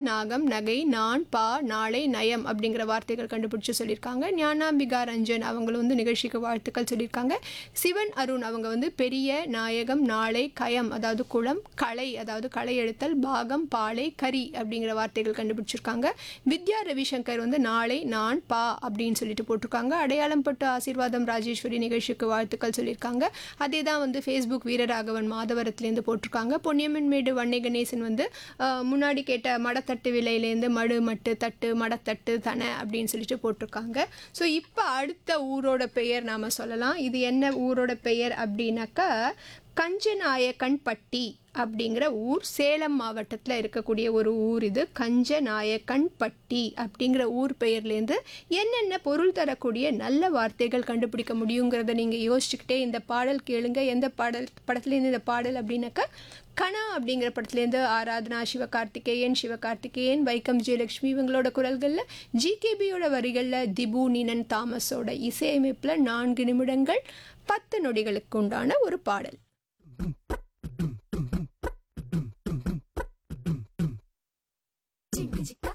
நாகம் நகை நான் பா நாளை நயம் அப்படிங்கிற வார்த்தைகள் கண்டுபிடிச்சு சொல்லியிருக்காங்க ஞானாம்பிகா ரஞ்சன் அவங்களும் வந்து நிகழ்ச்சிக்கு வாழ்த்துக்கள் சொல்லியிருக்காங்க சிவன் அருண் அவங்க வந்து பெரிய நாயகம் நாளை கயம் அதாவது குளம் களை அதாவது களை எழுத்தல் பாகம் பாலை கரி அப்படிங்கிற வார்த்தைகள் கண்டுபிடிச்சிருக்காங்க வித்யா ரவிசங்கர் வந்து நாளை நான் பா அப்படின்னு சொல்லிட்டு போட்டிருக்காங்க அடையாளம் பட்டு ஆசீர்வாதம் ராஜேஸ்வரி நிகழ்ச்சிக்கு வாழ்த்துக்கள் சொல்லியிருக்காங்க அதே தான் வந்து ஃபேஸ்புக் வீரராகவன் மாதவரத்துலேருந்து போட்டிருக்காங்க பொன்னியம்மன் மேடு வன்னை கணேசன் வந்து ஆஹ், முன்னாடி கேட்ட மடத்தட்டு விலையிலேருந்து மடு மட்டு தட்டு மடத்தட்டு தன அப்படின்னு சொல்லிட்டு போட்டிருக்காங்க ஸோ இப்போ அடுத்த ஊரோட பெயர் நாம் சொல்லலாம் இது என்ன ஊரோட பெயர் அப்படின்னாக்கா கஞ்சநாயக்கன்பட்டி அப்படிங்கிற ஊர் சேலம் மாவட்டத்தில் இருக்கக்கூடிய ஒரு ஊர் இது கஞ்சநாயக்கன்பட்டி அப்படிங்கிற ஊர் பெயர்லேருந்து என்னென்ன பொருள் தரக்கூடிய நல்ல வார்த்தைகள் கண்டுபிடிக்க முடியுங்கிறத நீங்கள் யோசிச்சுக்கிட்டே இந்த பாடல் கேளுங்க எந்த பாடல் படத்துலேருந்து இந்த பாடல் அப்படின்னாக்கா கணா அப்படிங்கிற படத்துலேருந்து ஆராதனா சிவகார்த்திகேயன் சிவகார்த்திகேயன் வைக்கம் விஜயலட்சுமி இவங்களோட குரல்களில் ஜிகேபியோட வரிகளில் திபு நீனன் தாமஸோட இசையமைப்பில் நான்கு நிமிடங்கள் பத்து நொடிகளுக்கு உண்டான ஒரு பாடல் Chica, chica,